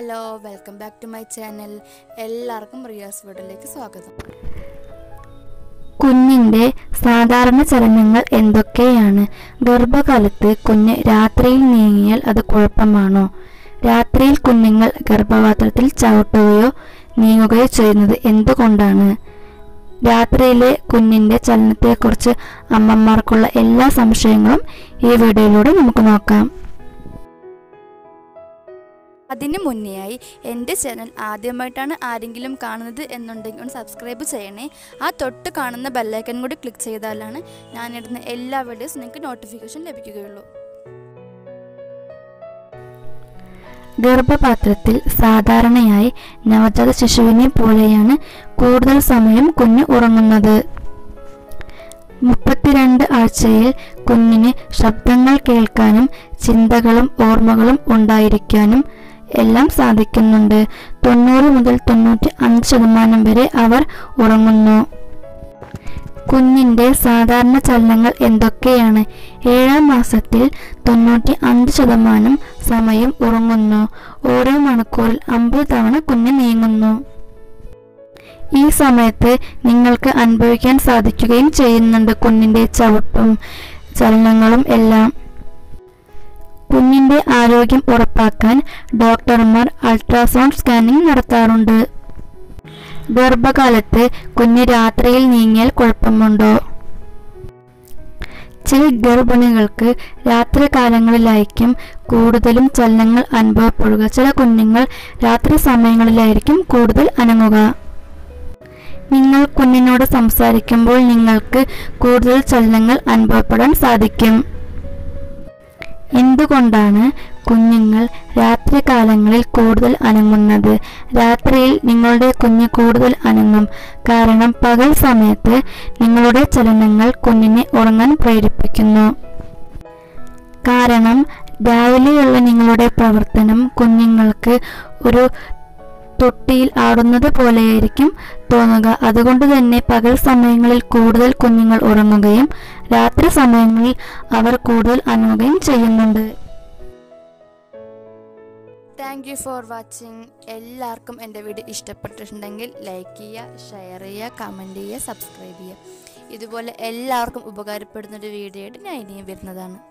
hello welcome back to my channel എല്ലാവർക്കും റിയാസ് വീഡിയോയിലേക്ക് സ്വാഗതം കുഞ്ഞിന്റെ സാധാരണ ചലനങ്ങൾ എന്തൊക്കെയാണ് ഗർഭകാലത്ത് കുഞ്ഞ് രാത്രിയിൽ നീങ്ങിയാൽ അത് കുഴപ്പമാണോ രാത്രിയിൽ കുഞ്ഞുങ്ങൾ ഗർഭപാത്രത്തിൽ ചവിട്ടുകയോ നീങ്ങുകയോ ചെയ്യുന്നത് എന്തുകൊണ്ടാണ് രാത്രിയിലെ കുഞ്ഞിന്റെ ചലനത്തെക്കുറിച്ച് അമ്മമാർക്കുള്ള എല്ലാ സംശയങ്ങളും ഈ വീഡിയോയിലൂടെ നമുക്ക് നോക്കാം അതിന് മുന്നെയായി എൻ്റെ ചാനൽ ആദ്യമായിട്ടാണ് ആരെങ്കിലും കാണുന്നത് എന്നുണ്ടെങ്കിൽ ഒന്ന് സബ്സ്ക്രൈബ് ചെയ്യണേ ആ തൊട്ട് കാണുന്ന ബെല്ലൈക്കൻ കൂടി ക്ലിക്ക് ചെയ്താലാണ് ഞാനിടുന്ന എല്ലാ വീഡിയോസ് നിങ്ങൾക്ക് നോട്ടിഫിക്കേഷൻ ലഭിക്കുകയുള്ളൂ ഗർഭപാത്രത്തിൽ സാധാരണയായി നവജാത ശിശുവിനെ പോലെയാണ് കൂടുതൽ സമയം കുഞ്ഞ് ഉറങ്ങുന്നത് മുപ്പത്തിരണ്ട് ആഴ്ചയിൽ കുഞ്ഞിന് ശബ്ദങ്ങൾ കേൾക്കാനും ചിന്തകളും ഓർമ്മകളും ഉണ്ടായിരിക്കാനും എല്ലാം സാധിക്കുന്നുണ്ട് തൊണ്ണൂറ് മുതൽ തൊണ്ണൂറ്റി അഞ്ച് ശതമാനം വരെ അവർ ഉറങ്ങുന്നു കുഞ്ഞിന്റെ സാധാരണ ചലനങ്ങൾ എന്തൊക്കെയാണ് ഏഴാം മാസത്തിൽ തൊണ്ണൂറ്റി അഞ്ച് ശതമാനം സമയം ഉറങ്ങുന്നു ഓരോ മണിക്കൂറിൽ അമ്പത് തവണ കുഞ്ഞ് നീങ്ങുന്നു ഈ സമയത്ത് നിങ്ങൾക്ക് അനുഭവിക്കാൻ സാധിക്കുകയും ചെയ്യുന്നുണ്ട് കുഞ്ഞിന്റെ ചവിട്ടും ചലനങ്ങളും എല്ലാം കുഞ്ഞിന്റെ ആരോഗ്യം ഉറപ്പാക്കാൻ ഡോക്ടർമാർ അൾട്രാസൗണ്ട് സ്കാനിംഗ് നടത്താറുണ്ട് ഗർഭകാലത്ത് കുഞ്ഞ് രാത്രിയിൽ നീങ്ങിയാൽ കുഴപ്പമുണ്ടോ ചില ഗർഭിണികൾക്ക് രാത്രി കാലങ്ങളിലായിരിക്കും കൂടുതലും ചലനങ്ങൾ അനുഭവപ്പെടുക ചില കുഞ്ഞുങ്ങൾ രാത്രി സമയങ്ങളിലായിരിക്കും കൂടുതൽ അനങ്ങുക നിങ്ങൾ കുഞ്ഞിനോട് സംസാരിക്കുമ്പോൾ നിങ്ങൾക്ക് കൂടുതൽ ചലനങ്ങൾ അനുഭവപ്പെടാൻ സാധിക്കും എന്തുകൊണ്ടാണ് കുഞ്ഞുങ്ങൾ രാത്രികാലങ്ങളിൽ കൂടുതൽ അനങ്ങുന്നത് രാത്രിയിൽ നിങ്ങളുടെ കുഞ്ഞ് കൂടുതൽ അനങ്ങും കാരണം പകൽ സമയത്ത് നിങ്ങളുടെ ചലനങ്ങൾ കുഞ്ഞിനെ ഉറങ്ങാൻ പ്രേരിപ്പിക്കുന്നു കാരണം രാവിലെയുള്ള നിങ്ങളുടെ പ്രവർത്തനം കുഞ്ഞുങ്ങൾക്ക് ഒരു തൊട്ടിയിൽ ആടുന്നത് പോലെയായിരിക്കും തോന്നുക അതുകൊണ്ട് തന്നെ പകൽ സമയങ്ങളിൽ കൂടുതൽ കുഞ്ഞുങ്ങൾ ഉറങ്ങുകയും രാത്രി സമയങ്ങളിൽ അവർ കൂടുതൽ അനങ്ങുകയും ചെയ്യുന്നുണ്ട് താങ്ക് യു ഫോർ വാച്ചിങ് എല്ലാവർക്കും എൻ്റെ വീഡിയോ ഇഷ്ടപ്പെട്ടിട്ടുണ്ടെങ്കിൽ ലൈക്ക് ചെയ്യുക ഷെയർ ചെയ്യുക കമൻറ്റ് ചെയ്യുക സബ്സ്ക്രൈബ് ചെയ്യുക ഇതുപോലെ എല്ലാവർക്കും ഉപകാരപ്പെടുന്ന ഒരു വീഡിയോ ആയിട്ട് ഞാൻ ഇനിയും വരുന്നതാണ്